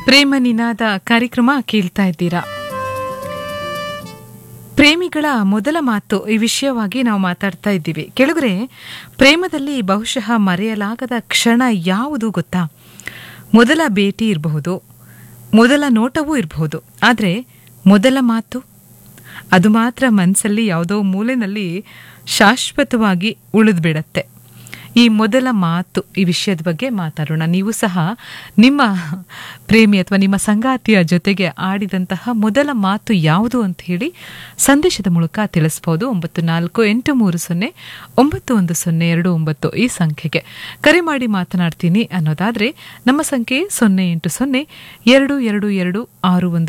ಪ್ರೇಮ ನಿನಾದ ಕಾರ್ಯಕ್ರಮ ಕೇಳ್ತಾ ಇದ್ದೀರಾ ಪ್ರೇಮಿಗಳ ಮೊದಲ ಮಾತು ಈ ವಿಷಯವಾಗಿ ನಾವು ಮಾತಾಡ್ತಾ ಇದ್ದೀವಿ ಕೆಳಗರೆ ಪ್ರೇಮದಲ್ಲಿ ಬಹುಶಃ ಮರೆಯಲಾಗದ ಕ್ಷಣ ಯಾವುದು ಗೊತ್ತಾ ಮೊದಲ ಭೇಟಿ ಇರಬಹುದು ಮೊದಲ ನೋಟವೂ ಇರಬಹುದು ಆದರೆ ಮೊದಲ ಮಾತು ಅದು ಮಾತ್ರ ಮನಸ್ಸಲ್ಲಿ ಯಾವುದೋ ಮೂಲೆಯಲ್ಲಿ ಶಾಶ್ವತವಾಗಿ ಉಳಿದು ಬಿಡತ್ತೆ ಈ ಮೊದಲ ಮಾತು ಈ ವಿಷಯದ ಬಗ್ಗೆ ಮಾತಾಡೋಣ ನೀವು ಸಹ ನಿಮ್ಮ ಪ್ರೇಮಿ ಅಥವಾ ನಿಮ್ಮ ಸಂಗಾತಿಯ ಜೊತೆಗೆ ಆಡಿದಂತಹ ಮೊದಲ ಮಾತು ಯಾವುದು ಅಂತ ಹೇಳಿ ಸಂದೇಶದ ಮೂಲಕ ತಿಳಿಸ್ಬೋದು ಒಂಬತ್ತು ನಾಲ್ಕು ಎಂಟು ಮೂರು ಸೊನ್ನೆ ಒಂಬತ್ತು ಒಂದು ಸೊನ್ನೆ ಎರಡು ಒಂಬತ್ತು ಈ ಸಂಖ್ಯೆಗೆ ಕರೆ ಮಾಡಿ ಮಾತನಾಡ್ತೀನಿ ಅನ್ನೋದಾದ್ರೆ ನಮ್ಮ ಸಂಖ್ಯೆ ಸೊನ್ನೆ ಎಂಟು ಸೊನ್ನೆ ಎರಡು ಎರಡು ಎರಡು ಆರು ಒಂದು